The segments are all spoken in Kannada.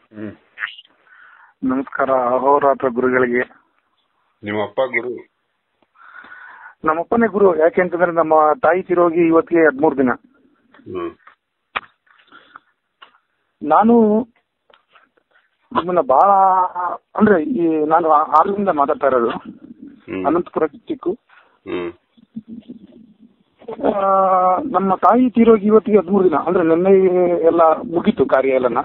ಹ್ಮ್ ನಮಸ್ಕಾರ ಅಹೋರಾತ್ರ ಗುರುಗಳಿಗೆ ನಿಮ್ಮ ಅಪ್ಪ ಗುರು ನಮ್ಮಪ್ಪನೇ ಗುರು ಯಾಕೆಂತಂದ್ರೆ ನಮ್ಮ ತಾಯಿ ತಿರೋಗಿ ಇವತ್ತಿಗೆ ಹದ್ಮೂರು ದಿನ ಹ್ಮ್ ನಾನು ನಿಮ್ಮನ್ನ ಬಹಳ ಅಂದ್ರೆ ಈ ನಾನು ಹಾಲಿನಿಂದ ಮಾತಾಡ್ತಾ ಇರೋದು ಹ್ಮ್ ಅನಂತಪುರ ಡಿಸ್ಟಿಕ್ ಹ್ಮ್ ನಮ್ಮ ತಾಯಿ ತೀರೋಗಿ ಇವತ್ತಿಗೆ ಹದ್ಮೂರು ದಿನ ಅಂದ್ರೆ ನಿನ್ನೆ ಎಲ್ಲ ಮುಗೀತು ಕಾರ್ಯ ಎಲ್ಲನ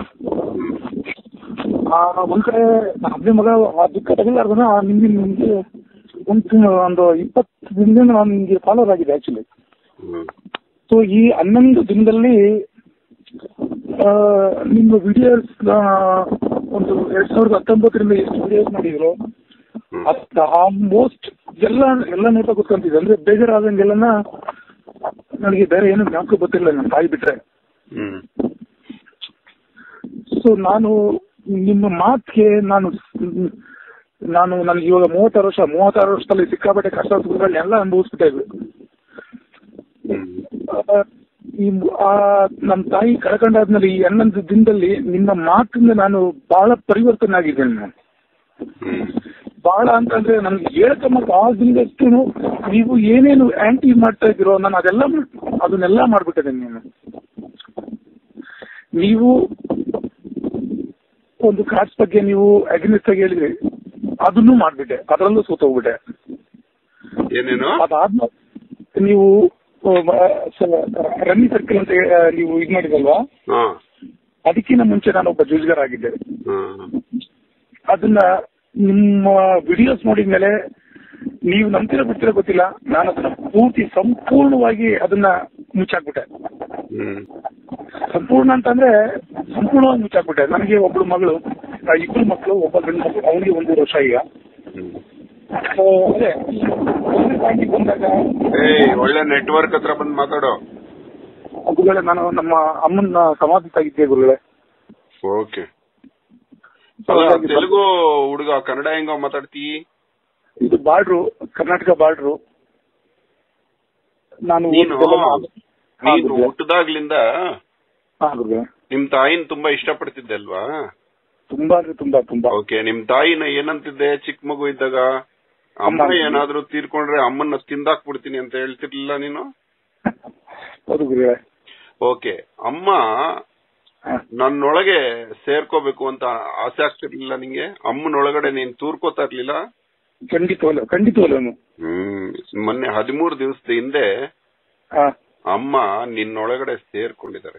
ಆ, ಒಂದ್ ಕಡೆ ಹಬ್ಬ ಮಗ ಆ ದುಃಖ ತಗಲಾರ್ದನ ನಿಮ್ಗೆ ನಿಮ್ಗೆ ಒಂದು ತಿಂಗ್ಳು- ಒಂದು ಇಪ್ಪತ್ತು ದಿನದಿಂದ ನಾನು ನಿಮ್ಗೆ ಫಾಲೋವರ್ ಆಗಿದೆ ಆಕ್ಚುಲಿ ಹ್ಮ್ ಸೊ ಈ ಹನ್ನೊಂದು ದಿನದಲ್ಲಿ ಆ, ನಿಮ್ಮ ವಿಡಿಯೋಸ್ ಒಂದು ಎರಡ್ ಸಾವಿರದ ಹತ್ತೊಂಬತ್ತರಿಂದ ಎಷ್ಟು ವಿಡಿಯೋಸ್ ಮಾಡಿದ್ರು ಹ್ಮ್ ಆಲ್ಮೋಸ್ಟ್ ಎಲ್ಲ ಎಲ್ಲ ನೆಪ ಗೊತ್ತಂತಿದೆ ಅಂದ್ರೆ ಬೇಜಾರಾದಂಗೆಲ್ಲನ ನನಗೆ ಬೇರೆ ಏನು ಜ್ಞಾಪಕ ಗೊತ್ತಿರಲಿಲ್ಲ ನನ್ನ ತಾಯಿ ಬಿಟ್ರೆ ಹ್ಮ್ ಸೊ ನಾನು ನಿಮ್ಮ ಮಾತಿಗೆ ನಾನು ನಾನು ನನ್ಗೆ ಇವಾಗ ಮೂವತ್ತಾರು ವರ್ಷ ಮೂವತ್ತಾರು ವರ್ಷದಲ್ಲಿ ಸಿಕ್ಕಾಪಟ್ಟೆ ಕಷ್ಟ ಸುಖಗಳನ್ನೆಲ್ಲ ಅನುಭವಿಸ್ಬಿಟ್ಟೆ ಇದ್ವಿ ಹ್ಮ್ ಆ, ಈ ಮು- ಆ ನಮ್ಮ ತಾಯಿ ಕಳ್ಕೊಂಡಾದ್ಮೇಲೆ ಈ ಹನ್ನೊಂದು ದಿನದಲ್ಲಿ ನಿಮ್ಮ ಮಾತಿಂದ ನಾನು ಬಹಳ ಪರಿವರ್ತನೆ ಆಗಿದ್ದೇನೆ ನಾನು ಹ್ಮ್ ಬಹಳ ಅಂತಂದ್ರೆ ನನ್ಗೆ ಹೇಳ್ಕೊಂಬಕ್ ಆ ದಿನದಷ್ಟು ನೀವು ಏನೇನು ಆಂಟಿ ಮಾಡ್ತಾ ಇದ್ದೀರೋ ನಾನು ಅದೆಲ್ಲ ಮಾಡ್- ಅದನ್ನೆಲ್ಲ ಮಾಡ್ಬಿಟ್ಟಿದ್ದೇನೆ ನೀನು ನೀವು ಒಂದು ಕಾಸ್ಟ್ ಬಗ್ಗೆ ನೀವು ಅಗ್ನಿಸ್ಟ್ ಆಗಿ ಹೇಳಿದ್ರಿ ಅದನ್ನು ಮಾಡ್ಬಿಟ್ಟೆ ಅದರಲ್ಲೂ ಸೋತೋಗ್ಬಿಟ್ಟೆ ಏನೇನು ಅದಾದ್ಮೇಲೆ ನೀವು ರನ್ನಿ ಸರ್ಕಲ್ ಅಂತ ಆ, ನೀವು ಇದ್ ಮಾಡಿದಲ್ವಾ ಹಾ ಅದಕ್ಕಿಂತ ಮುಂಚೆ ನಾನು ಒಬ್ಬ ಜೂಜ್ಗರ್ ಆಗಿದ್ದೆ ಹ್ಮ್ ಅದನ್ನ ನಿಮ್ಮ ವಿಡಿಯೋಸ್ ನೋಡಿದ್ಮೇಲೆ ನೀವು ನಂಬ್ತಿರೋ ಬಿಡ್ತಿರೋ ಗೊತ್ತಿಲ್ಲ ನಾನು ಅದನ್ನ ಪೂರ್ತಿ ಸಂಪೂರ್ಣವಾಗಿ ಅದನ್ನ ಮುಚ್ಚಾಕ್ಬಿಟ್ಟೆ ಹ್ಮ್ ಸಂಪೂರ್ಣ ಅಂತಂದ್ರೆ ಸಂಪೂರ್ಣವಾಗಿ ಮುಚ್ಚಾಕ್ಬಿಟ್ಟೆ ನನಗೆ ಒಬ್ಳು ಮಗಳು ಆ, ಇಬ್ರು ಮಕ್ಕಳು ಒಬ್ಬ ಗಂಡು ಮಕ್ಕಳು ಅವನಿಗೆ ಒಂದು ವರ್ಷ ಈಗ ಹ್ಮ್ So, ಅದೇ ಒಂದನೇ ಪಾಯಿಂಟಿಗೆ ಬಂದಾಗ ಏಯ್ ಒಳ್ಳೆ ನೆಟ್ವರ್ಕ್ ಹತ್ರ ಬಂದ್ ಮಾತಾಡೋ ಗುರುಗಳೇ ನಾನು ನಮ್ಮ ಅಮ್ಮನ ಸಮಾಧಿ ತಾಗಿದ್ದೆ ಗುರುಗಳೇ ಓಕೆ ಅಲ್ಲ ತೆಲುಗು ಹುಡುಗ ಕನ್ನಡ ಹೆಂಗ ಮಾತಾಡ್ತಿ ಇದು ಬಾರ್ಡ್ರು ಕರ್ನಾಟಕ ಬಾರ್ಡ್ರು ನಾನು ನೀನು ಓದಿದ್ದೆಲ್ಲ- ಹಾ, ನೀನು ಗುರುಗಳೇ. ಹುಟ್ಟದಾಗ್ಲಿಂದ ಹಾ ಗುರುಗಳೇ ನಿಮ್ ತಾಯಿನ ತುಂಬಾ ಇಷ್ಟಪಡ್ತಿದ್ದೆ ಅಲ್ವಾ ತುಂಬಾ ಅಂದ್ರೆ ತುಂಬಾ ತುಂಬಾ ಓಕೆ ನಿಮ್ ತಾಯಿನ ಏನಂತಿದ್ದೆ ಚಿಕ್ಕ ಮಗು ಇದ್ದಾಗ ಅಮ್ಮ ಅಮ್ಮ. ಏನಾದ್ರೂ ತೀರ್ಕೊಂಡ್ರೆ ಅಮ್ಮನ್ನ ತಿಂದಾಕ್ಬಿಡ್ತೀನಿ ಅಂತ ಹೇಳ್ತಿರ್ಲಿಲ್ಲ ನೀನು ಹೌದು ಗುರುಗಳೇ ಓಕೆ ಅಮ್ಮ ಹಾ. ನನ್ನೊಳಗೆ ಸೇರ್ಕೋಬೇಕು ಅಂತ ಆಸೆ ಆಗ್ತಿರ್ಲಿಲ್ಲ ನಿಂಗೆ ಅಮ್ಮನೊಳಗಡೆ ನೀನ್ ತೂರ್ಕೋತಾ ಇರ್ಲಿಲ್ಲ ಖಂಡಿತವಲ್ಲ ಖಂಡಿತವಲ್ಲ ಹ್ಮ್ ಮೊನ್ನೆ ಹದಿಮೂರು ದಿವಸದ ಹಿಂದೆ ಹಾ ಅಮ್ಮ ನಿನ್ನೊಳಗಡೆ ಸೇರ್ಕೊಂಡಿದ್ದಾರೆ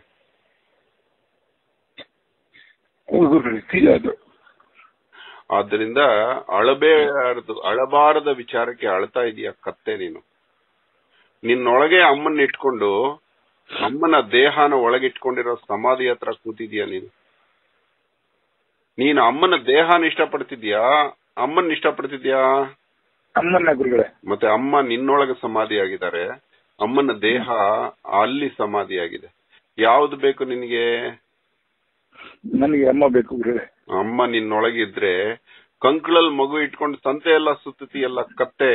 ಹೌದು ಗುರುಗಳೇ ನಿಜ ಅದು ಆದ್ದರಿಂದ ಅಳಬೇಡದು ಅಳಬಾರದ ವಿಚಾರಕ್ಕೆ ಅಳ್ತಾ ಇದೀಯ ಕತ್ತೆ ನೀನು ನಿನ್ನೊಳಗೆ ಅಮ್ಮನ್ನ ಇಟ್ಕೊಂಡು ಅಮ್ಮನ ದೇಹನ ಒಳಗಿಟ್ಕೊಂಡಿರೋ ಸಮಾಧಿ ಹತ್ರ ಕೂತಿದ್ಯಾ ನೀನು ನೀನು ಅಮ್ಮನ ದೇಹನ ಇಷ್ಟಪಡ್ತಿದ್ಯಾ ಅಮ್ಮನ್ ಇಷ್ಟಪಡ್ತಿದ್ಯಾ ಅಮ್ಮನ್ನ ಗುರುಗಳೇ ಮತ್ತೆ ಅಮ್ಮ ನಿನ್ನೊಳಗೆ ಸಮಾಧಿಯಾಗಿದ್ದಾರೆ ಅಮ್ಮನ ದೇಹ ಅಲ್ಲಿ ಸಮಾಧಿಯಾಗಿದೆ ಯಾವ್ದು ಬೇಕು ನಿನಗೆ ನನಗೆ ಅಮ್ಮ ಬೇಕು ಗುರುಗಳೇ ಅಮ್ಮ ನಿನ್ನೊಳಗಿದ್ರೆ ಕಂಕ್ಳಲ್ ಮಗು ಇಟ್ಕೊಂಡು ಸಂತೆ ಎಲ್ಲ ಸುತ್ತತಿಯಲ್ಲ ಕತ್ತೆ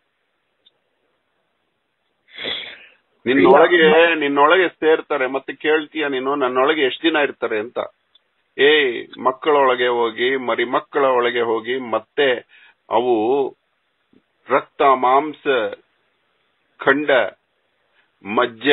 ನಿನ್ನೊಳಗೆ ನಿನ್ನೊಳಗೆ ಸೇರ್ತಾರೆ ಮತ್ತೆ ಕೇಳ್ತೀಯ ನೀನು ನನ್ನೊಳಗೆ ಎಷ್ಟ್ ದಿನ ಇರ್ತಾರೆ ಅಂತ ಏಯ್ ಮಕ್ಕಳೊಳಗೆ ಹೋಗಿ ಮರಿ ಮಕ್ಕಳ ಒಳಗೆ ಹೋಗಿ ಮತ್ತೆ ಅವು ರಕ್ತ ಮಾಂಸ ಖಂಡ ಮಜ್ಜ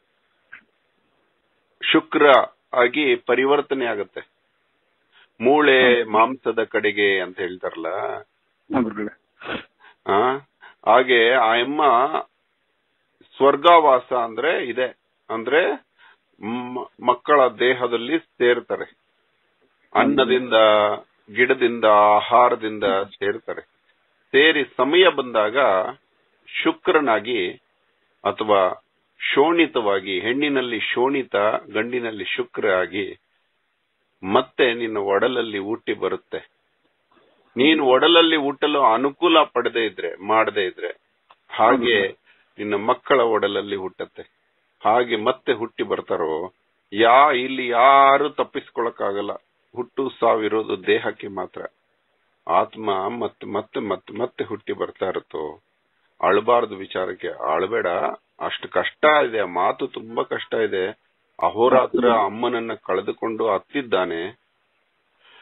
ಶುಕ್ರ ಆಗಿ ಪರಿವರ್ತನೆ ಆಗುತ್ತೆ ಮೂಳೆ ಮಾಂಸದ ಕಡೆಗೆ ಅಂತ ಹೇಳ್ತಾರಲ್ಲ ಹಾ ಗುರುಗಳೇ ಆ ಹಾಗೆ ಆ ಅಮ್ಮ ಸ್ವರ್ಗಾವಾಸ ಅಂದ್ರೆ ಇದೆ ಅಂದ್ರೆ ಮ- ಮಕ್ಕಳ ದೇಹದಲ್ಲಿ ಸೇರ್ತಾರೆ ಅನ್ನದಿಂದ ಗಿಡದಿಂದ ಆಹಾರದಿಂದ ಸೇರ್ತಾರೆ ಸೇರಿ ಸಮಯ ಬಂದಾಗ ಶುಕ್ರನಾಗಿ ಅಥವಾ ಶೋಣಿತವಾಗಿ ಹೆಣ್ಣಿನಲ್ಲಿ ಶೋಣಿತ ಗಂಡಿನಲ್ಲಿ ಶುಕ್ರ ಆಗಿ ಮತ್ತೆ ನಿನ್ನ ಒಡಲಲ್ಲಿ ಹುಟ್ಟಿ ಬರುತ್ತೆ ನೀನು ಒಡಲಲ್ಲಿ ಹುಟ್ಟಲು ಅನುಕೂಲ ಪಡೆದೇ ಇದ್ರೆ ಮಾಡದೇ ಇದ್ರೆ ಹಾಗೆ ನಿನ್ನ ಮಕ್ಕಳ ಒಡಲಲ್ಲಿ ಹುಟ್ಟತ್ತೆ ಹಾಗೆ ಮತ್ತೆ ಹುಟ್ಟಿ ಬರ್ತಾರೋ ಯಾ ಇಲ್ಲಿ ಯಾರು ತಪ್ಪಿಸ್ಕೊಳಕ್ಕಾಗಲ್ಲ ಹುಟ್ಟು ಸಾವಿರೋದು ದೇಹಕ್ಕೆ ಮಾತ್ರ ಆತ್ಮ ಮತ್ತೆ ಮತ್ತೆ ಮತ್ತೆ ಮತ್ತೆ ಹುಟ್ಟಿ ಬರ್ತಾ ಇರುತ್ತೋ ಅಳಬಾರದು ವಿಚಾರಕ್ಕೆ ಅಳಬೇಡ ಅಷ್ಟು ಕಷ್ಟ ಇದೆ ಮಾತು ತುಂಬಾ ಕಷ್ಟ ಇದೆ ಅಹೋರಾತ್ರ ಅಮ್ಮನನ್ನ ಕಳೆದುಕೊಂಡು ಅತ್ತಿದ್ದಾನೆ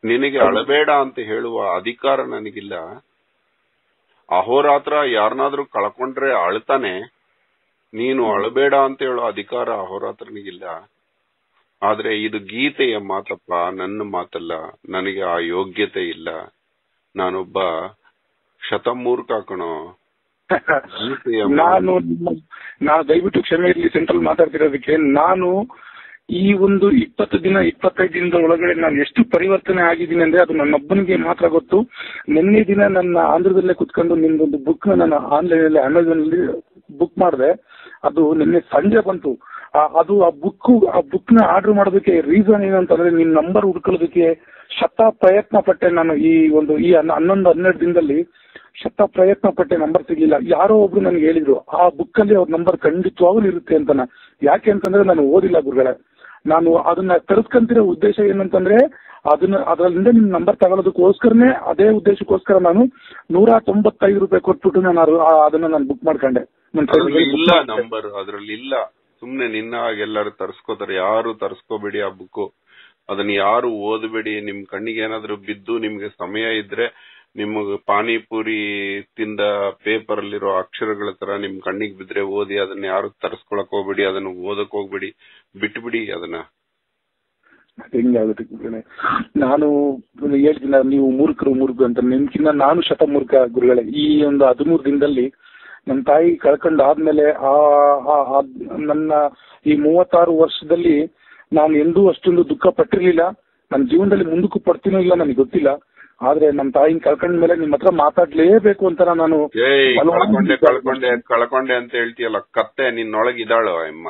ನಿನಗೆ ಅಳಬೇಡ ಅಂತ ಹೇಳುವ ಅಧಿಕಾರ ನನಗಿಲ್ಲ ಅಹೋರಾತ್ರ ಯಾರನ್ನಾದ್ರೂ ಕಳ್ಕೊಂಡ್ರೆ ಅಳ್ತಾನೆ ನೀನು ಅಳಬೇಡ ಅಂತ ಹೇಳೋ ಅಧಿಕಾರ ಅಹೋರಾತ್ರನಿಗಿಲ್ಲ ಆದ್ರೆ ಇದು ಗೀತೆಯ ಮಾತಪ್ಪ ನನ್ನ ಮಾತಲ್ಲ ನನಗೆ ಆ ಯೋಗ್ಯತೆ ಇಲ್ಲ ನಾನೊಬ್ಬ ಶತಮೂರ್ಖ ಕಣೋ ಗೀತೆಯ ಮಾತು. ನಾನು ನಿಮ್ಮ- ನಾ ದಯವಿಟ್ಟು ಕ್ಷಮೆ ಇರಲಿ ಸೆಂಟ್ರಲ್ ಮಾತಾಡ್ತಿರೋದಕ್ಕೆ ನಾನು ಈ ಒಂದು ಇಪ್ಪತ್ತು ದಿನ ಇಪ್ಪತ್ತೈದು ದಿನದ ಒಳಗಡೆ ನಾನು ಎಷ್ಟು ಪರಿವರ್ತನೆ ಆಗಿದ್ದೀನಿ ಅಂದ್ರೆ ಅದು ನನ್ನೊಬ್ಬನಿಗೆ ಮಾತ್ರ ಗೊತ್ತು ನಿನ್ನೆ ದಿನ ನನ್ನ ಆಂಧ್ರದಲ್ಲೇ ಕುತ್ಕೊಂಡು ನಿಮ್ದೊಂದು ಬುಕ್ ನಾನು ಆನ್ಲೈನ್ ಅಲ್ಲಿ ಅಮೆಝಾನ್ ಅಲ್ಲಿ ಬುಕ್ ಮಾಡಿದೆ ಅದು ನಿನ್ನೆ ಸಂಜೆ ಬಂತು ಆ- ಅದು ಆ ಬುಕ್ ಆ ಬುಕ್ ನ ಆರ್ಡರ್ ಮಾಡೋದಕ್ಕೆ ರೀಸನ್ ಏನಂತಂದ್ರೆ ನಿಮ್ ನಂಬರ್ ಹುಡ್ಕೊಳ್ಳೋದಕ್ಕೆ ಶತ ಪ್ರಯತ್ನ ಪಟ್ಟೆ ನಾನು ಈ ಒಂದು ಈ ಹನ್ನ- ಹನ್ನೊಂದು ಹನ್ನೆರಡು ದಿನದಲ್ಲಿ ಶತ ಪ್ರಯತ್ನ ಪಟ್ಟೆ ನಂಬರ್ ಸಿಗ್ಲಿಲ್ಲ ಯಾರೋ ಒಬ್ರು ನನಗೆ ಹೇಳಿದ್ರು ಆ ಬುಕ್ ಅಲ್ಲಿ ಅವ್ರ ನಂಬರ್ ಖಂಡಿತವಾಗ್ಲೂ ಇರುತ್ತೆ ಅಂತ ಯಾಕೆ ಅಂತಂದ್ರೆ ನಾನು ಓದಿಲ್ಲ ಗುರುಗಳೇ ನಾನು ಅದನ್ನ ತರಿಸ್ಕೊಂತಿರೋ ಉದ್ದೇಶ ಏನಂತಂದ್ರೆ ಅದನ್ನ ಅದರಿಂದ ನಿಮ್ ನಂಬರ್ ತಗೊಳ್ಳೋದಕ್ಕೋಸ್ಕರನೇ ಅದೇ ಉದ್ದೇಶಕ್ಕೋಸ್ಕರ ನಾನು ನೂರ ತೊಂಬತ್ತೈದು ರೂಪಾಯಿ ಕೊಟ್ಬಿಟ್ಟು ನಾನು ಅದು- ಆ- ಅದನ್ನ ನಾನು ಬುಕ್ ಮಾಡ್ಕೊಂಡೆ ನನ್ನ friend ಅದ್ರಲ್ಲಿ ಗೆ book ಇಲ್ಲ ಮಾಡ್ದೆ. ನಂಬರ್ ಅದ್ರಲ್ಲಿ ಇಲ್ಲ ಸುಮ್ನೆ ನಿನ್ನ ಹಾಗೆ ಎಲ್ಲರೂ ತರ್ಸ್ಕೋತಾರೆ ಯಾರು ತರ್ಸ್ಕೋಬೇಡಿ ಆ ಬುಕ್ ಅದನ್ನ ಯಾರು ಓದಬೇಡಿ ನಿಮ್ ಕಣ್ಣಿಗೆ ಏನಾದ್ರೂ ಬಿದ್ದು ನಿಮ್ಗೆ ಸಮಯ ಇದ್ರೆ ನಿಮ್ಗೆ ಪಾನಿಪುರಿ ತಿಂದ ಪೇಪರ್ ಅಲ್ಲಿರೋ ಅಕ್ಷರಗಳ ತರ ನಿಮ್ ಕಣ್ಣಿಗೆ ಬಿದ್ರೆ ಓದಿ ಅದನ್ನ ಯಾರು ತರ್ಸ್ಕೊಳಕ್ ಹೋಗ್ಬೇಡಿ ಅದನ್ನ ಓದಕ್ ಹೋಗ್ಬೇಡಿ ಬಿಟ್ಬಿಡಿ ಅದನ್ನ ಹೆಂಗಾಗುತ್ತೆ ಗುರುಗಳೇ ನಾನು ಹೇಳ್ತೀನಿ ನೀವು ಮೂರ್ಖರು ಮೂರ್ಖರು ಅಂತ ನಿಮ್ಕಿನ್ನ ನಾನು ಶತಮೂರ್ಖ ಗುರುಗಳೇ ಈ ಒಂದು ಹದಿಮೂರು ದಿನದಲ್ಲಿ ನನ್ನ ತಾಯಿ ಕಳ್ಕೊಂಡಾದ್ಮೇಲೆ ಆ ಆ- ಆ- ನನ್ನ ಈ ಮೂವತ್ತಾರು ವರ್ಷದಲ್ಲಿ ನಾನು ಎಂದೂ ಅಷ್ಟೊಂದು ದುಃಖ ಪಟ್ಟಿರ್ಲಿಲ್ಲ ನನ್ನ ಜೀವನದಲ್ಲಿ ಮುಂದಕ್ಕೂ ಪಡ್ತೀನೋ ಇಲ್ಲ ನನಗೆ ಗೊತ್ತಿಲ್ಲ ಆದ್ರೆ ನಮ್ಮ ತಾಯಿನ ಕಳ್ಕೊಂಡ ಮೇಲೆ ನಿಮ್ಮ ಹತ್ರ ಮಾತಾಡ್ಲೇಬೇಕು ಅಂತ ನಾನು ಏಯ್ ಬಲವಾಗಿ ಕಳ್ಕೊಂಡೆ ಕಳ್ಕೊಂಡೆ ಕಳ್ಕೊಂಡೆ ಅಂತ ಹೇಳ್ತೀಯಲ್ಲ ಕತ್ತೆ ನಿನ್ನೊಳಗ್ ಇದಾಳು ಅಮ್ಮ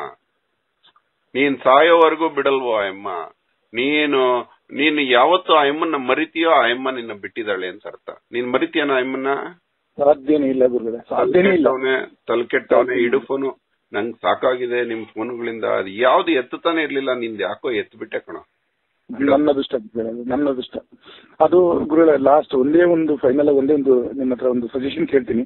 ನೀನ್ ಸಾಯೋವರೆಗೂ ಬಿಡಲ್ವೋ ಅಮ್ಮ ನೀನು ನೀನು ಯಾವತ್ತು ಆ ಅಮ್ಮನ್ನ ಮರಿತೀಯೋ ಆ ಅಮ್ಮ ನಿನ್ನ ಬಿಟ್ಟಿದ್ದಾಳೆ ಅಂತ ಅರ್ಥ ನೀನ್ ಮರಿತೀಯನ ಆ ಅಮ್ಮನ್ನ ಸಾಧ್ಯನೇ ಇಲ್ಲ ಗುರುಗಳೇ ಸಾಧ್ಯನೇ ಇಲ್ಲ ಕೆಟ್ಟವನೆ ತಲೆ ಕೆಟ್ಟವನೆ ಇಡುಫೋನು ನಂಗ್ ಸಾಕಾಗಿದೆ ನಿಮ್ ಫೋನ್ಗಳಿಂದ ಅದು ಯಾವ್ದು ಎತ್ತುತ್ತಾನೆ ಇರ್ಲಿಲ್ಲ ನಿಂದ ಯಾಕೋ ಎತ್ತು ಬಿಟ್ಟೆ ಕಣ ನನ್ನದಿಷ್ಟ ಗುರುಗಳೇ, ನನ್ನದಿಷ್ಟ ಅದು ಗುರುಗಳೇ ಲಾಸ್ಟ್ ಒಂದೇ ಒಂದು ಫೈನಲ್ ಒಂದೇ ಒಂದು ನಿಮ್ಮ ಹತ್ರ ಒಂದು ಸಜೆಷನ್ ಕೇಳ್ತೀನಿ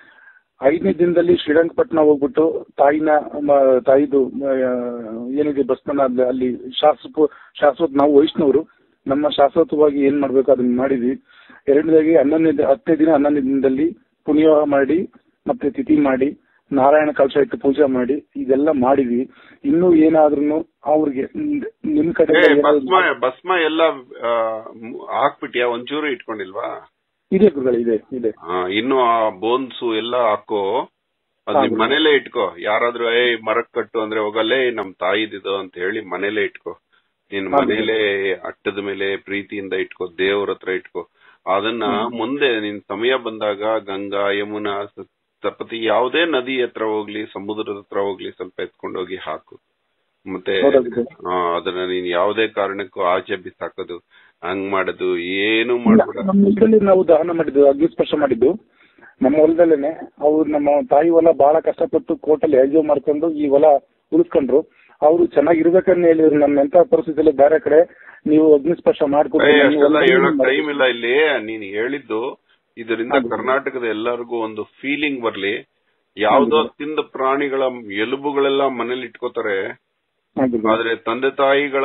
ಐದನೇ ದಿನದಲ್ಲಿ ಶ್ರೀರಂಗಪಟ್ಟಣ ಹೋಗ್ಬಿಟ್ಟು ತಾಯಿನ ಮ- ತಾಯಿದು ಮ- ಏನಿದೆ ಬಸ್ಮನ ಅಲ್ಲಿ- ಅಲ್ಲಿ ಶಾಶ್ವತ ಶಾಶ್ವತ ನಾವು ವೈಷ್ಣವರು ನಮ್ಮ ಶಾಶ್ವತವಾಗಿ ಏನ್ ಮಾಡ್ಬೇಕು ಅದನ್ನ ಮಾಡಿದ್ವಿ ಎರಡನೇದಾಗಿ ಹನ್ನೊಂದನೇ ದಿ- ಹತ್ತನೇ ದಿನ ಹನ್ನೊಂದನೇ ದಿನದಲ್ಲಿ ಪುಣ್ಯ ಮಾಡಿ ಮತ್ತೆ ತಿಥಿ ಮಾಡಿ ನಾರಾಯಣ ಕಲಶ ಇಟ್ಟು ಪೂಜೆ ಮಾಡಿ ಇದೆಲ್ಲ ಮಾಡಿದ್ವಿ ಇನ್ನೂ ಏನಾದ್ರೂ ಅವ್ರಿಗೆ ನ್- ನಿಮ್ ಕಡೆ ಏ ಭಸ್ಮ ಭಸ್ಮ ಎಲ್ಲ ಆ, ಮ್- ಹಾಕ್ಬಿಟ್ಯಾ ಒಂಚೂರು ಇಟ್ಕೊಂಡಿಲ್ವಾ ಇದೆ ಗುರುಗಳು ಇದೆ ಇದೆ ಆ, ಇನ್ನು ಆ ಬೋನ್ಸು ಎಲ್ಲ ಹಾಕೋ ಅದ್ ನಿಮ್ ಹೌದು. ಮನೇಲೆ ಇಟ್ಕೋ ಯಾರಾದ್ರೂ ಏ ಮರಕ್ ಕಟ್ಟು ಅಂದ್ರೆ ಹೋಗಲ್ಲೇ ನಮ್ ತಾಯಿದಿದು ಅಂತ ಹೇಳಿ ಮನೇಲೆ ಇಟ್ಕೋ ನೀನ್ ಹೌದು. ಮನೇಲೆ ಅಟ್ಟದ ಮೇಲೆ ಪ್ರೀತಿಯಿಂದ ಇಟ್ಕೋ ದೇವ್ರ ಹತ್ರ ಇಟ್ಕೋ ಅದನ್ನ ಮುಂದೆ ನಿನ್ ಸಮಯ ಬಂದಾಗ ಗಂಗಾ ಯಮುನಾ ಸ- ಸರಸ್ವತಿ ಯಾವುದೇ ನದಿ ಹತ್ರ ಹೋಗ್ಲಿ ಸಮುದ್ರದ ಹತ್ರ ಹೋಗ್ಲಿ ಸ್ವಲ್ಪ ಎತ್ಕೊಂಡೋಗಿ ಹಾಕು ಮತ್ತೆ ಹೌದೌದು. ಆ, ಅದನ್ನ ನೀನ್ ಯಾವುದೇ ಕಾರಣಕ್ಕೂ ಆಚೆ ಬಿಸಾಕೋದು ಹಂಗ್ ಮಾಡೋದು ಏನು ಮಾಡ್ಬೇಡ ನಮ್ಮ ಹೊಲದಲ್ಲಿ ನಾವು ದಹನ ಮಾಡಿದ್ದು ಅಗ್ನಿಸ್ಪರ್ಶ ಮಾಡಿದ್ದು ನಮ್ಮ ಹೊಲದಲ್ಲೇನೆ ಅವ್ರು ನಮ್ಮ ತಾಯಿ ಹೊಲ ಬಹಳ ಕಷ್ಟಪಟ್ಟು ಕೋರ್ಟಲ್ಲಿ ಎಜೋ ಮಾಡ್ಕೊಂಡು ಈ ಹೊಲ ಉಳಿಸ್ಕೊಂಡ್ರು ಅವರು ಚೆನ್ನಾಗಿರ್ಬೇಕನ್ನ ಹೇಳಿದ್ರು ನಮ್ಮ ಎಂತ ಪರಿಸ್ಥಿತಿಯಲ್ಲಿ ಬೇರೆ ಕಡೆ ನೀವು ಅಗ್ನಿಸ್ಪರ್ಶ ಮಾಡ್ಕೊಂಡು ಏ, ನನ್ನ ಅಷ್ಟೆಲ್ಲ ಹೊಲದಲ್ಲಿ ಹೇಳಕ್ ಮಾಡಿ. ಟೈಮ್ ಇಲ್ಲ ಇಲ್ಲಿ ನೀನ್ ಹೇಳಿದ್ದು ಇದರಿಂದ ಹೌದು. ಕರ್ನಾಟಕದ ಎಲ್ಲರಿಗೂ ಒಂದು ಫೀಲಿಂಗ್ ಬರ್ಲಿ ಯಾವ್ದೋ ತಿಂದ ಪ್ರಾಣಿಗಳ ಎಲುಬುಗಳೆಲ್ಲ ಮನೇಲಿ ಇಟ್ಕೋತಾರೆ ಹೌದು. ಆದ್ರೆ ತಂದೆ ತಾಯಿಗಳ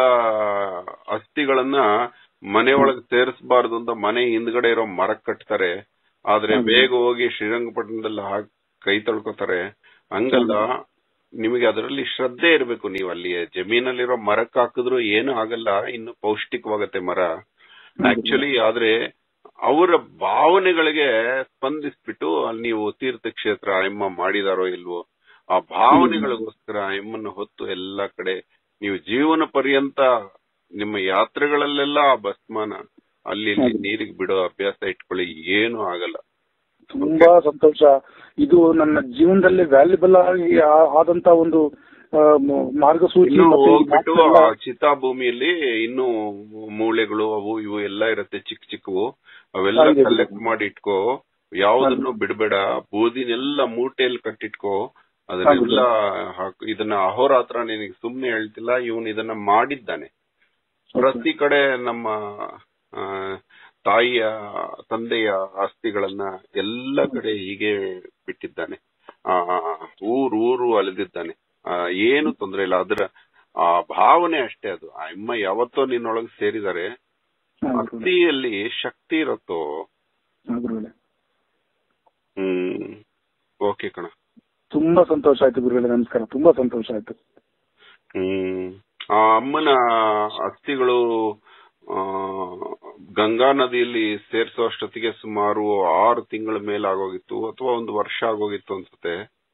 ಅಸ್ಥಿಗಳನ್ನ ಮನೆ ಒಳಗೆ ಸೇರಿಸಬಾರ್ದು ಅಂತ ಮನೆ ಹಿಂದ್ಗಡೆ ಇರೋ ಮರಕ್ ಕಟ್ತಾರೆ ಆದ್ರೆ ಹೌದು. ಬೇಗ ಹೋಗಿ ಶ್ರೀರಂಗಪಟ್ಟಣದಲ್ಲಿ ಹಾಕಿ ಕೈ ತೊಳ್ಕೊತಾರೆ ಹಂಗಲ್ಲ ನಿಮಗೆ ಅದರಲ್ಲಿ ಶ್ರದ್ಧೆ ಇರಬೇಕು ನೀವು ಅಲ್ಲಿ ಜಮೀನಲ್ಲಿರೋ ಮರಕ್ ಹಾಕಿದ್ರು ಏನು ಆಗಲ್ಲ ಇನ್ನು ಪೌಷ್ಟಿಕವಾಗತ್ತೆ ಮರ ಆಕ್ಚುಲಿ ಆದ್ರೆ ಅವರ ಭಾವನೆಗಳಿಗೆ ಸ್ಪಂದಿಸ್ಬಿಟ್ಟು ಅಲ್ಲಿ ನೀವು ತೀರ್ಥಕ್ಷೇತ್ರ ಎಮ್ಮ ಮಾಡಿದಾರೋ ಇಲ್ವೋ ಆ ಭಾವನೆಗಳಿಗೋಸ್ಕರ ಎಮ್ಮನ್ನ ಹೊತ್ತು ಎಲ್ಲಾ ಕಡೆ ನೀವು ಜೀವನ ಪರ್ಯಂತ ನಿಮ್ಮ ಯಾತ್ರೆಗಳಲ್ಲೆಲ್ಲ ಆ ಭಸ್ಮನ ಅಲ್ಲಿ ಇಲ್ಲಿ ಹೌದು. ನೀರಿಗೆ ಬಿಡೋ ಅಭ್ಯಾಸ ಇಟ್ಕೊಳ್ಳಿ ಏನು ಆಗಲ್ಲ ತುಂಬಾ ಸಂತೋಷ ಇದು ನನ್ನ ಜೀವನದಲ್ಲಿ ವ್ಯಾಲ್ಯೂಬಲ್ ಆಗಿ ಆ- ಆದಂತ ಒಂದು ಆ, ಮ- ಮಾರ್ಗಸೂಚಿ ಇನ್ನು ಮತ್ತೆ ಈ ಹೋಗ್ಬಿಟ್ಟು ಮಾತನ್ನ- ಆ ಚಿತಾ ಭೂಮಿಯಲ್ಲಿ ಇನ್ನು ಮೂಳೆಗಳು ಅವು ಇವು ಎಲ್ಲ ಇರುತ್ತೆ ಚಿಕ್ಕ ಚಿಕ್ಕವು ಅವೆಲ್ಲ ಹೌದು. ಕಲೆಕ್ಟ್ ಮಾಡಿ ಇಟ್ಕೋ ಯಾವ್ದನ್ನು ಬಿಡಬೇಡ ಬೂದಿನೆಲ್ಲ ಮೂಟೆಯಲ್ಲಿ ಕಟ್ಟಿಟ್ಕೋ ಅದನ್ನೆಲ್ಲ ಹಾಕು ಇದನ್ನ ಅಹೋರಾತ್ರ ನಿನಗೆ ಸುಮ್ನೆ ಹೇಳ್ತಿಲ್ಲ ಇವನು ಇದನ್ನ ಮಾಡಿದ್ದಾನೆ ಪ್ರತಿ ಕಡೆ ನಮ್ಮ ಆ, ತಾಯಿಯ ತಂದೆಯ ಆಸ್ತಿಗಳನ್ನ ಎಲ್ಲ ಕಡೆ ಹೀಗೆ ಬಿಟ್ಟಿದ್ದಾನೆ ಆ ಊರು ಊರು ಅಲೆದಿದ್ದಾನೆ ಆ, ಏನು ತೊಂದ್ರೆ ಇಲ್ಲ ಅದರ ಆ ಭಾವನೆ ಅಷ್ಟೇ ಅದು ಆ ಅಮ್ಮ ಯಾವತ್ತೋ ನಿನ್ನೊಳಗೆ ಸೇರಿದ್ದಾರೆ ಹಾ, ಗುರುಗಳೇ ಅಸ್ಥಿಯಲ್ಲಿ ಶಕ್ತಿ ಇರತ್ತೋ ಹಾ, ಗುರುಗಳೇ ಹ್ಮ್ ಓಕೆ ಕಣ ತುಂಬಾ ಸಂತೋಷ ಆಯ್ತು ಗುರುಗಳೇ ನಮಸ್ಕಾರ ತುಂಬಾ ಸಂತೋಷ ಆಯ್ತು ಹ್ಮ್ ಆ ಅಮ್ಮನ ಅಸ್ಥಿಗಳು ಆ ಗಂಗಾ ನದಿಯಲ್ಲಿ ಸೇರಿಸೋ ಅಷ್ಟೊತ್ತಿಗೆ ಸುಮಾರು ಆರು ತಿಂಗಳ ಮೇಲಾಗೋಗಿತ್ತು ಅಥವಾ ಒಂದು ವರ್ಷ ಆಗೋಗಿತ್ತು ಅನ್ಸುತ್ತೆ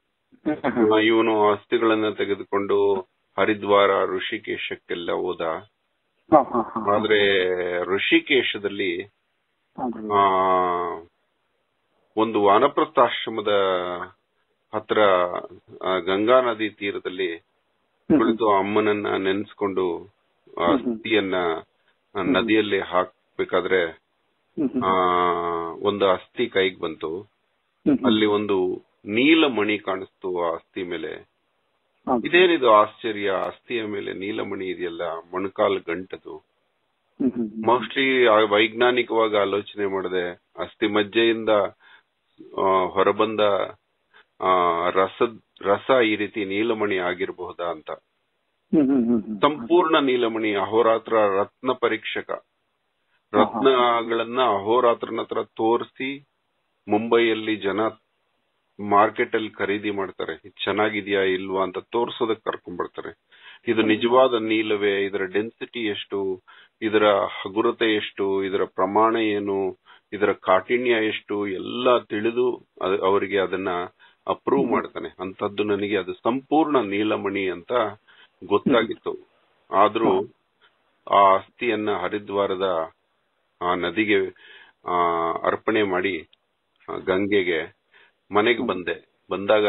ಇವನು ಅಸ್ಥಿಗಳನ್ನ ತೆಗೆದುಕೊಂಡು ಹರಿದ್ವಾರ ಋಷಿಕೇಶಕ್ಕೆಲ್ಲ ಹೋದ ಹಾ, ಹಾ, ಹಾ. ಆದ್ರೆ ಋಷಿಕೇಶದಲ್ಲಿ ಹಾ, ಗುರುಗಳೇ. ಆ ಒಂದು ವಾನಪ್ರಸ್ಥಾಶ್ರಮದ ಹತ್ರ ಆ, ಗಂಗಾ ನದಿ ತೀರದಲ್ಲಿ ಹ್ಮ್, ಕುಳಿತು ಅಮ್ಮನನ್ನ ನೆನೆಸ್ಕೊಂಡು ಆ ಹ್ಮ್. ಅಸ್ಥಿಯನ್ನ ಆ ನದಿಯಲ್ಲಿ ಹಾಕ್ಬೇಕಾದ್ರೆ ಹ್ಮ್, ಹ್ಮ್, ಆ ಒಂದು ಅಸ್ಥಿ ಕೈಗೆ ಬಂತು ಹ್ಮ್, ಹ್ಮ್. ಅಲ್ಲಿ ಒಂದು ನೀಲಮಣಿ ಕಾಣಿಸ್ತು ಆ ಅಸ್ಥಿ ಮೇಲೆ ಹಾ, ಇದೇನಿದು ಆಶ್ಚರ್ಯ ಅಸ್ಥಿಯ ಮೇಲೆ ನೀಲಮಣಿ ಇದೆಯಲ್ಲ ಮೊಣಕಾಲ್ ಗಂಟದು ಹ್ಮ್, ಹ್ಮ್, ಹ್ಮ್. ಮೋಸ್ಟ್ಲಿ ವೈಜ್ಞಾನಿಕವಾಗಿ ಆಲೋಚನೆ ಮಾಡಿದೆ ಅಸ್ಥಿ ಮಜ್ಜೆಯಿಂದ ಆ, ಹೊರಬಂದ ಆ, ರಸದ್ ರಸ ಈ ರೀತಿ ನೀಲಮಣಿ ಆಗಿರಬಹುದಾ ಅಂತ ಹ್ಮ್, ಹ್ಮ್, ಹ್ಮ್, ಹ್ಮ್. ಸಂಪೂರ್ಣ ನೀಲಮಣಿ ಅಹೋರಾತ್ರ ರತ್ನ ಪರೀಕ್ಷಕ ರತ್ನಗಳನ್ನ ಅಹೋರಾತ್ರನ ಹತ್ರ ತೋರಿಸಿ ಮುಂಬೈಯಲ್ಲಿ ಜನ ಮಾರ್ಕೆಟ್ ಅಲ್ಲಿ ಖರೀದಿ ಮಾಡ್ತಾರೆ ಇದು ಚೆನ್ನಾಗಿದ್ಯಾ ಇಲ್ವಾ ಅಂತ ತೋರ್ಸೋದಕ್ ಕರ್ಕೊಂಡ್ ಬರ್ತಾರೆ ಇದು ನಿಜವಾದ ನೀಲವೇ ಇದರ ಡೆನ್ಸಿಟಿ ಎಷ್ಟು ಇದರ ಹಗುರತೆ ಎಷ್ಟು ಇದರ ಪ್ರಮಾಣ ಏನು ಇದರ ಕಾಠಿಣ್ಯ ಎಷ್ಟು ಎಲ್ಲ ತಿಳಿದು ಅದ್- ಅವರಿಗೆ ಅದನ್ನ ಅಪ್ರೂವ್ ಮಾಡ್ತಾನೆ ಅಂತದ್ದು ನನಗೆ ಅದು ಸಂಪೂರ್ಣ ನೀಲಮಣಿ ಅಂತ ಗೊತ್ತಾಗಿತ್ತು ಆದ್ರೂ ಆ ಅಸ್ಥಿಯನ್ನ ಹರಿದ್ವಾರದ ಆ ನದಿಗೆ ಆ ಅರ್ಪಣೆ ಮಾಡಿ ಆ ಗಂಗೆಗೆ ಮನೆಗೆ ಬಂದೆ ಬಂದಾಗ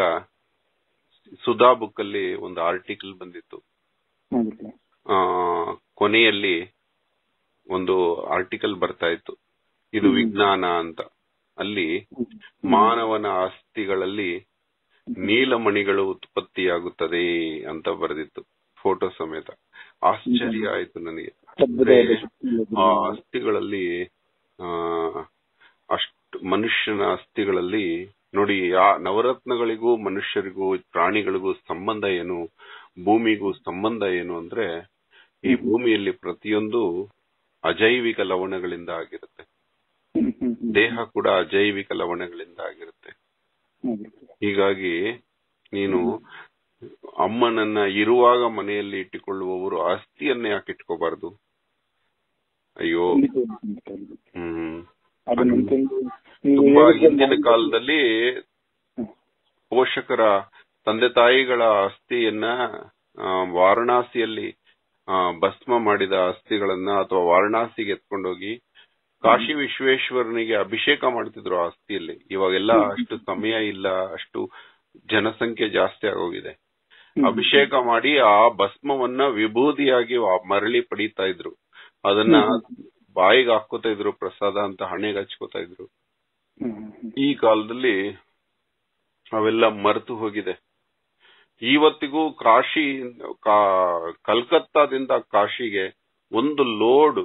ಸುಧಾ ಬುಕ್ ಅಲ್ಲಿ ಒಂದು ಆರ್ಟಿಕಲ್ ಬಂದಿತ್ತು ಹಾ, ಗುರುಗಳೇ. ಆ ಕೊನೆಯಲ್ಲಿ ಒಂದು ಆರ್ಟಿಕಲ್ ಬರ್ತಾ ಇತ್ತು ಇದು ಹ್ಮ್. ವಿಜ್ಞಾನ ಅಂತ ಅಲ್ಲಿ ಹ್ಮ್. ಮಾನವನ ಅಸ್ಥಿಗಳಲ್ಲಿ ನೀಲಮಣಿಗಳು ಉತ್ಪತ್ತಿಯಾಗುತ್ತದೆ ಅಂತ ಬರೆದಿತ್ತು ಫೋಟೋ ಸಮೇತ ಆಶ್ಚರ್ಯ ಆಯ್ತು ನನಗೆ ಅದ್ಭುತವಾದ ಶಕ್ತಿ ಇದೆ ಆ ಗುರುಗಳೇ. ಅಸ್ಥಿಗಳಲ್ಲಿ ಆ ಅಷ್ಟು ಮನುಷ್ಯನ ಅಸ್ಥಿಗಳಲ್ಲಿ ನೋಡಿ ಆ ನವರತ್ನಗಳಿಗೂ ಮನುಷ್ಯರಿಗೂ ಪ್ರಾಣಿಗಳಿಗೂ ಸಂಬಂಧ ಏನು ಭೂಮಿಗೂ ಸಂಬಂಧ ಏನು ಅಂದ್ರೆ ಈ ಭೂಮಿಯಲ್ಲಿ ಪ್ರತಿಯೊಂದು ಅಜೈವಿಕ ಲವಣಗಳಿಂದ ಆಗಿರುತ್ತೆ ಹ್ಮ್, ಹ್ಮ್, ಹ್ಮ್. ದೇಹ ಕೂಡ ಅಜೈವಿಕ ಲವಣಗಳಿಂದ ಆಗಿರುತ್ತೆ ಹಾ, ಗುರುಗಳೇ. ಹೀಗಾಗಿ ನೀನು ಅಮ್ಮನನ್ನ ಇರುವಾಗ ಮನೆಯಲ್ಲಿ ಇಟ್ಟುಕೊಳ್ಳುವವರು ಅಸ್ಥಿಯನ್ನ ಯಾಕೆ ಇಟ್ಕೋಬಾರ್ದು ಅಯ್ಯೋ ಖಂಡಿತ, ಖಂಡಿತ, ಖಂಡಿತ. ಹ್ಮ್ ಅದು ನನ್ ತಂದೆ ನೀವು ತುಂಬಾ ಹೇಳಿದ್ರೆ ಹಿಂದಿನ ನಾನು- ಕಾಲದಲ್ಲಿ ಹ್ಮ್. ಪೋಷಕರ ತಂದೆ ತಾಯಿಗಳ ಅಸ್ಥಿಯನ್ನ ಆ, ವಾರಣಾಸಿಯಲ್ಲಿ ಆ, ಭಸ್ಮ ಮಾಡಿದ ಅಸ್ಥಿಗಳನ್ನ ಅಥವಾ ವಾರಣಾಸಿಗೆ ಎತ್ಕೊಂಡೋಗಿ ಕಾಶಿ ವಿಶ್ವೇಶ್ವರನಿಗೆ ಅಭಿಷೇಕ ಮಾಡ್ತಿದ್ರು ಆ ಅಸ್ಥಿಯಲ್ಲಿ ಇವಾಗೆಲ್ಲ ಅಷ್ಟು ಸಮಯ ಇಲ್ಲ ಅಷ್ಟು ಜನಸಂಖ್ಯೆ ಜಾಸ್ತಿ ಆಗೋಗಿದೆ ಹ್ಮ್. ಅಭಿಷೇಕ ಮಾಡಿ ಆ ಭಸ್ಮವನ್ನ ವಿಭೂದಿಯಾಗಿ ವಾ- ಮರಳಿ ಪಡೀತಾ ಇದ್ರು ಅದನ್ನ ಬಾಯಿಗೆ ಹಾಕೋತಾ ಇದ್ರು ಪ್ರಸಾದ ಅಂತ ಹಣೆಗೆ ಹಚ್ಕೋತಾ ಇದ್ರು ಹ್ಮ್, ಹ್ಮ್, ಹ್ಮ್. ಈ ಕಾಲದಲ್ಲಿ ಅವೆಲ್ಲ ಮರೆತು ಹೋಗಿದೆ ಇವತ್ತಿಗೂ ಕಾಶಿ ಕಾ- ಕಲ್ಕತ್ತಾದಿಂದ ಕಾಶಿಗೆ ಒಂದು ಲೋಡ್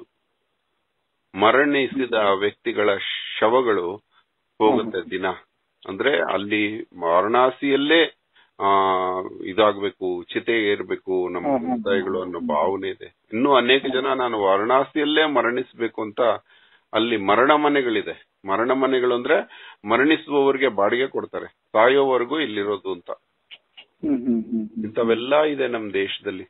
ಮರಣಿಸಿದ ವ್ಯಕ್ತಿಗಳ ಶವಗಳು ಹೋಗುತ್ತೆ ದಿನ ಅಂದ್ರೆ ಅಲ್ಲಿ ವಾರಣಾಸಿಯಲ್ಲೇ ಆ ಇದಾಗ್ಬೇಕು ಚಿತೆ ಏರ್ಬೇಕು ನಮ್ಮ ಹ್ಮ್, ಹ್ಮ್, ಸಮುದಾಯಗಳು ಅನ್ನೋ ಭಾವನೆ ಇದೆ ಇನ್ನೂ ಅನೇಕ ಜನ ನಾನು ವಾರಣಾಸಿಯಲ್ಲೇ ಮರಣಿಸಬೇಕು ಅಂತ ಅಲ್ಲಿ ಮರಣ ಮನೆಗಳಿದೆ ಮರಣ ಮನೆಗಳು ಅಂದ್ರೆ ಮರಣಿಸುವವರಿಗೆ ಬಾಡಿಗೆ ಕೊಡ್ತಾರೆ ಸಾಯೋವರೆಗೂ ಇಲ್ಲಿರೋದು ಅಂತ ಹ್ಮ್, ಹ್ಮ್, ಹ್ಮ್, ಹ್ಮ್. ಇಂಥವೆಲ್ಲ ಇದೆ ನಮ್ ದೇಶದಲ್ಲಿ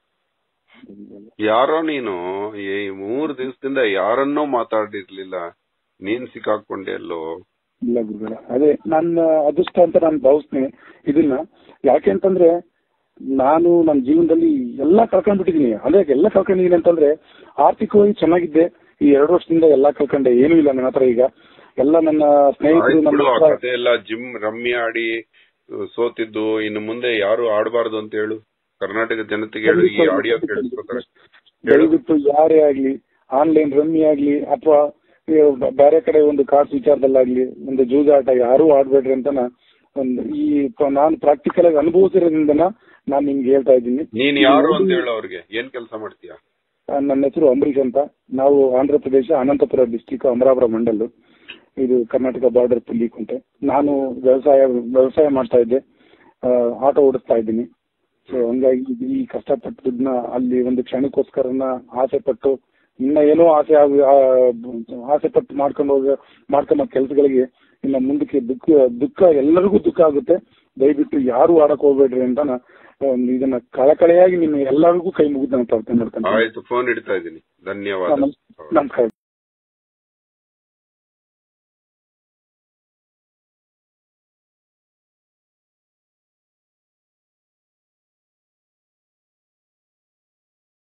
ಹ್ಮ್. ಯಾರೋ ನೀನು ಈ ಮೂರ್ ದಿವಸದಿಂದ ಯಾರನ್ನೋ ಮಾತಾಡಿರ್ಲಿಲ್ಲ ನೀನ್ ಸಿಕ್ಕಾಕೊಂಡೆ ಅಲ್ಲೋ ಇಲ್ಲ ಗುರುಗಳೇ ಅದೇ ನನ್ನ ಅದೃಷ್ಟ ಅಂತ ನಾನು ಭಾವಿಸ್ತೇನೆ ಇದನ್ನ ಯಾಕೆ ಅಂತಂದ್ರೆ ನಾನು ನನ್ನ ಜೀವನದಲ್ಲಿ ಎಲ್ಲ ಕಳ್ಕೊಂಡ್ಬಿಟ್ಟಿದೀನಿ ಅಂದ್ರೆ ಎಲ್ಲ ಕಳ್ಕೊಂಡಿದೀನಿ ಅಂತಂದ್ರೆ ಆರ್ಥಿಕವಾಗಿ ಚೆನ್ನಾಗಿದ್ದೆ ಈ ಎರಡು ವರ್ಷದಿಂದ ಎಲ್ಲ ಕಳ್ಕೊಂಡೆ ಏನೂ ಇಲ್ಲ ನನ್ನ ಹತ್ರ ಈಗ ಎಲ್ಲ ನನ್ನ ಸ್ನೇಹಿತರು ಆಯ್ತ್ ನಮ್ಮ ಬಿಡು, ಆ ಹತ್ರ ಕಥೆ ಎಲ್ಲ ಜಿಮ್ ರಮ್ಮಿ ಆಡಿ ಅಹ್, ಸೋತಿದ್ದು ಇನ್ನು ಮುಂದೆ ಯಾರು ಆಡಬಾರ್ದು ಅಂತ ಹೇಳು ಕರ್ನಾಟಕ ಜನತೆಗೆ ಹೇಳು ಈ ಆಡಿಯೋ ಕೇಳಿಸ್ಕೊತಾರೆ ಹೇಳು ದಯವಿಟ್ಟು ಯಾರೇ ಆಗ್ಲಿ ಆನ್ಲೈನ್ ರಮ್ಮಿ ಆಗ್ಲಿ ಅಥವಾ ಬೇರೆ ಕಡೆ ಒಂದು ಕಾರ್ಡ್ಸ್ ವಿಚಾರದಲ್ಲಾಗ್ಲಿ ಒಂದು ಜೂಜಾಟ ಯಾರು ಆಡ್ಬೇಡ್ರಿ ಅಂತ ನಾ- ಒಂದು ಈ ಪ- ನಾನು ಪ್ರಾಕ್ಟಿಕಲ್ ಆಗಿ ಅನುಭವಿಸಿರೋದ್ರಿಂದ ನಾನು ನಿಮ್ಗೆ ಹೇಳ್ತಾ ಇದ್ದೀನಿ ನೀನ್ ಯಾರು ಅಂತ ಹೇಳು ಅವ್ರಿಗೆ ಏನ್ ಕೆಲಸ ಮಾಡ್ತೀಯ ಆ, ನನ್ನ ಹೆಸರು ಅಂಬರೀಶ್ ಅಂತ ನಾವು ಆಂಧ್ರ ಪ್ರದೇಶ ಅನಂತಪುರ ಡಿಸ್ಟಿಕ್ ಅಮರಾಪುರ ಮಂಡಲ್ ಇದು ಕರ್ನಾಟಕ ಬಾರ್ಡರ್ ಪುಲ್ಲಿಕುಂಟೆ ನಾನು ವ್ಯವಸಾಯ ವ್ಯವಸಾಯ ಮಾಡ್ತಾ ಇದ್ದೆ ಆ, ಆಟೋ ಓಡಿಸ್ತಾ ಇದ್ದೀನಿ ಸೊ ಹಂಗಾಗಿ ಇದು ಈ ಕಷ್ಟಪಟ್ಟದನ್ನ ಅಲ್ಲಿ ಒಂದು ಕ್ಷಣಕ್ಕೋಸ್ಕರನ ಆಸೆ ಪಟ್ಟು ಇನ್ನ ಏನೋ ಆಸೆ ಆಗ- ಆ, ಆಸೆ ಪಟ್ಟು ಮಾಡ್ಕೊಂಡು ಹೋಗ ಮಾಡ್ಕೊಂಬ ಕೆಲಸಗಳಿಗೆ ಇನ್ನ ಮುಂದಕ್ಕೆ ದುಃಖ ದುಃಖ ಎಲ್ಲರಿಗೂ ದುಃಖ ಆಗುತ್ತೆ ದಯವಿಟ್ಟು ಯಾರು ಆಡಕ್ ಹೋಗ್ಬೇಡ್ರಿ ಅಂತ ನಾ ಒಂದು ಇದನ್ನ ಕಳಕಳೆಯಾಗಿ ನಿಮ್ಮ ಎಲ್ಲರಿಗೂ ಕೈ ಮುಗಿದು ನಾನು ಪ್ರಾರ್ಥನೆ ಮಾಡ್ತೇನೆ ಆಯ್ತು ಫೋನ್ ಇಡ್ತಾ ಇದ್ದೀನಿ ಧನ್ಯವಾದ ನಮಸ್ಕಾರ